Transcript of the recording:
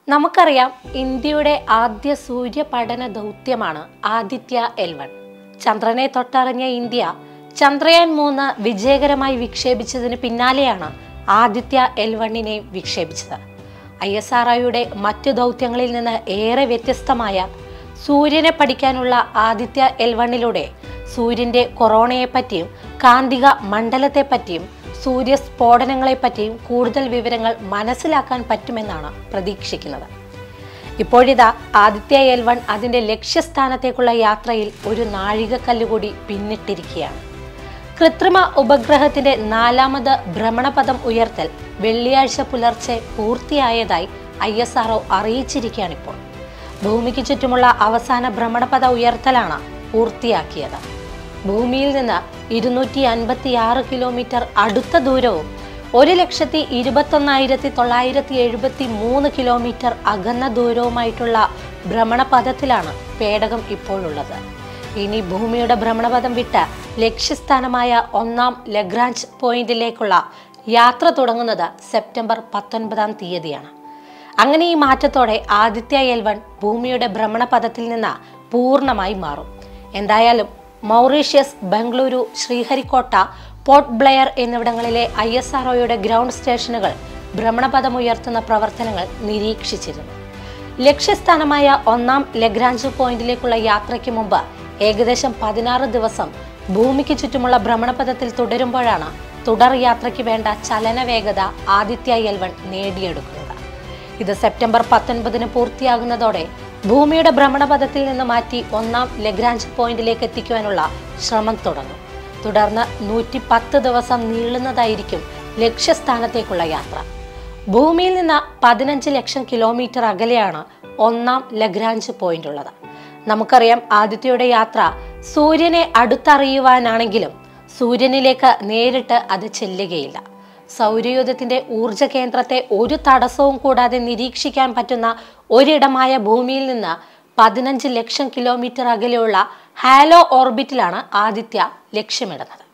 നമുക്കറിയാം ഇന്ത്യയുടെ ആദ്യ സൂര്യപഠന ദൗത്യമാണ് ആദിത്യ എൽ വൺ ചന്ദ്രനെ തൊട്ടറിഞ്ഞ ഇന്ത്യ ചന്ദ്രയാൻ മൂന്ന് വിജയകരമായി വിക്ഷേപിച്ചതിന് പിന്നാലെയാണ് ആദിത്യ എൽ വണ്ണിനെ വിക്ഷേപിച്ചത് ഐ എസ് ആർ ഒയുടെ മറ്റു ദൗത്യങ്ങളിൽ നിന്ന് ഏറെ വ്യത്യസ്തമായ സൂര്യനെ പഠിക്കാനുള്ള ആദിത്യ എൽ വണ്ണിലൂടെ സൂര്യന്റെ കൊറോണയെപ്പറ്റിയും കാന്തിക മണ്ഡലത്തെപ്പറ്റിയും സൂര്യസ്ഫോടനങ്ങളെപ്പറ്റിയും കൂടുതൽ വിവരങ്ങൾ മനസ്സിലാക്കാൻ പറ്റുമെന്നാണ് പ്രതീക്ഷിക്കുന്നത് ഇപ്പോഴിതാ ആദിത്യ എൽ വൺ അതിന്റെ ലക്ഷ്യസ്ഥാനത്തേക്കുള്ള യാത്രയിൽ ഒരു നാഴികക്കല്ല് കൂടി പിന്നിട്ടിരിക്കുകയാണ് കൃത്രിമ ഉപഗ്രഹത്തിന്റെ നാലാമത് ഭ്രമണപഥം ഉയർത്തൽ വെള്ളിയാഴ്ച പുലർച്ചെ പൂർത്തിയായതായി ഐ എസ് ആർ അറിയിച്ചിരിക്കുകയാണിപ്പോൾ ഭൂമിക്ക് ചുറ്റുമുള്ള അവസാന ഭ്രമണപഥ ഉയർത്തലാണ് പൂർത്തിയാക്കിയത് ഭൂമിയിൽ നിന്ന് ഇരുന്നൂറ്റി അൻപത്തി ആറ് കിലോമീറ്റർ അടുത്ത ദൂരവും ഒരു ലക്ഷത്തി ഇരുപത്തൊന്നായിരത്തി തൊള്ളായിരത്തി എഴുപത്തി മൂന്ന് കിലോമീറ്റർ അകന്ന ദൂരവുമായിട്ടുള്ള ഭ്രമണപഥത്തിലാണ് പേടകം ഇപ്പോഴുള്ളത് ഇനി ഭൂമിയുടെ ഭ്രമണപഥം വിട്ട് ലക്ഷ്യസ്ഥാനമായ ഒന്നാം ലഗ്രാഞ്ച് പോയിന്റിലേക്കുള്ള യാത്ര തുടങ്ങുന്നത് സെപ്റ്റംബർ പത്തൊൻപതാം തീയതിയാണ് അങ്ങനെ ഈ മാറ്റത്തോടെ ആദിത്യ എൽ വൺ ഭൂമിയുടെ ഭ്രമണപഥത്തിൽ നിന്ന് പൂർണ്ണമായി മാറും എന്തായാലും മൗറീഷ്യസ് ബംഗളൂരു ശ്രീഹരിക്കോട്ട പോർട്ട് ബ്ലെയർ എന്നിവിടങ്ങളിലെ ഐ എസ് ആർ ഗ്രൗണ്ട് സ്റ്റേഷനുകൾ ഭ്രമണപഥം ഉയർത്തുന്ന പ്രവർത്തനങ്ങൾ നിരീക്ഷിച്ചിരുന്നു ലക്ഷ്യസ്ഥാനമായ ഒന്നാം ലഗ്രാഞ്ച് പോയിന്റിലേക്കുള്ള യാത്രയ്ക്ക് മുമ്പ് ഏകദേശം പതിനാറ് ദിവസം ഭൂമിക്ക് ചുറ്റുമുള്ള ഭ്രമണപഥത്തിൽ തുടരുമ്പോഴാണ് തുടർ യാത്രയ്ക്ക് വേണ്ട ചലന വേഗത ആദിത്യ എൽ വൺ നേടിയെടുക്കുന്നത് ഇത് സെപ്റ്റംബർ പത്തൊൻപതിന് പൂർത്തിയാകുന്നതോടെ ഭൂമിയുടെ ഭ്രമണപഥത്തിൽ നിന്ന് മാറ്റി ഒന്നാം ലഗ്രാഞ്ച് പോയിന്റിലേക്ക് എത്തിക്കുവാനുള്ള ശ്രമം തുടങ്ങും തുടർന്ന് നൂറ്റി പത്ത് ദിവസം നീളുന്നതായിരിക്കും ലക്ഷ്യസ്ഥാനത്തേക്കുള്ള യാത്ര ഭൂമിയിൽ നിന്ന് പതിനഞ്ച് ലക്ഷം കിലോമീറ്റർ അകലെയാണ് ഒന്നാം ലഗ്രാഞ്ച് പോയിന്റ് ഉള്ളത് നമുക്കറിയാം ആദിത്യയുടെ യാത്ര സൂര്യനെ അടുത്തറിയുവാനാണെങ്കിലും സൂര്യനിലേക്ക് നേരിട്ട് അത് ചെല്ലുകയില്ല സൗരയൂഥത്തിന്റെ ഊർജ കേന്ദ്രത്തെ ഒരു തടസ്സവും കൂടാതെ നിരീക്ഷിക്കാൻ പറ്റുന്ന ഒരിടമായ ഭൂമിയിൽ നിന്ന് പതിനഞ്ച് ലക്ഷം കിലോമീറ്റർ അകലെയുള്ള ഹാലോ ഓർബിറ്റിലാണ് ആദിത്യ ലക്ഷ്യമിടുന്നത്